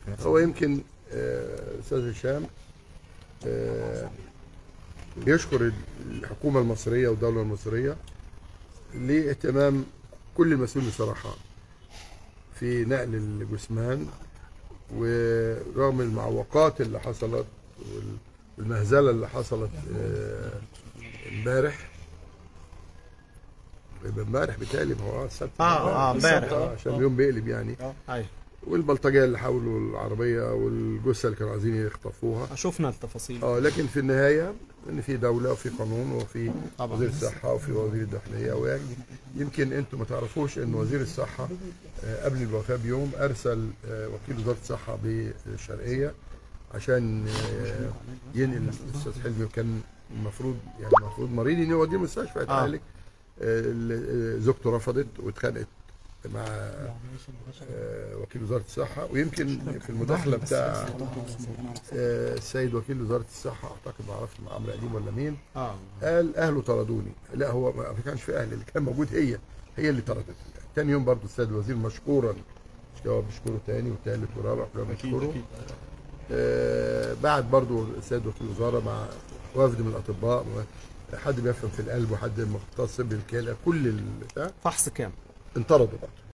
هو يمكن آه، استاذ هشام آه، بيشكر الحكومه المصريه والدوله المصريه لاهتمام كل المسؤول بصراحه في نقل الجثمان ورغم المعوقات اللي حصلت وال- والمهزله اللي حصلت آه، امبارح يبقى امبارح بيتهيألي ما هو السبت آه، آه، امبارح. آه، عشان اليوم بيقلب يعني ايوه والبلطجيه اللي حاولوا العربيه والجثه اللي كانوا عايزين يخطفوها شفنا التفاصيل اه لكن في النهايه ان في دوله وفي قانون وفي طبعا. وزير الصحه وفي وزير الداخليه ويمكن انتم ما تعرفوش ان وزير الصحه آه، قبل الوفاه بيوم ارسل آه، وكيل وزاره الصحه بالشرقيه عشان آه، ينقل الاستاذ حلمي وكان المفروض يعني المفروض مريض ان يوديه المستشفى يتعالج آه، ال- آه، زوجته رفضت واتخانقت مع آه، وكيل وزاره الصحه ويمكن في المداخله بتاع آه، السيد وكيل وزاره الصحه اعتقد ما اعرفش مع عمرو قديم ولا مين اه قال اهله طردوني لا هو ما كانش في اهل اللي كان موجود هي هي اللي طردت تاني يوم برضو السيد الوزير مشكورا مش هو بيشكره تاني وتالت ورابع كلنا بنشكره آه بعد برضو السيد وكيل الوزاره مع وفد من الاطباء حد بيفهم في القلب وحد مختص بالكلى كل البتاع فحص كام انطردوا برضه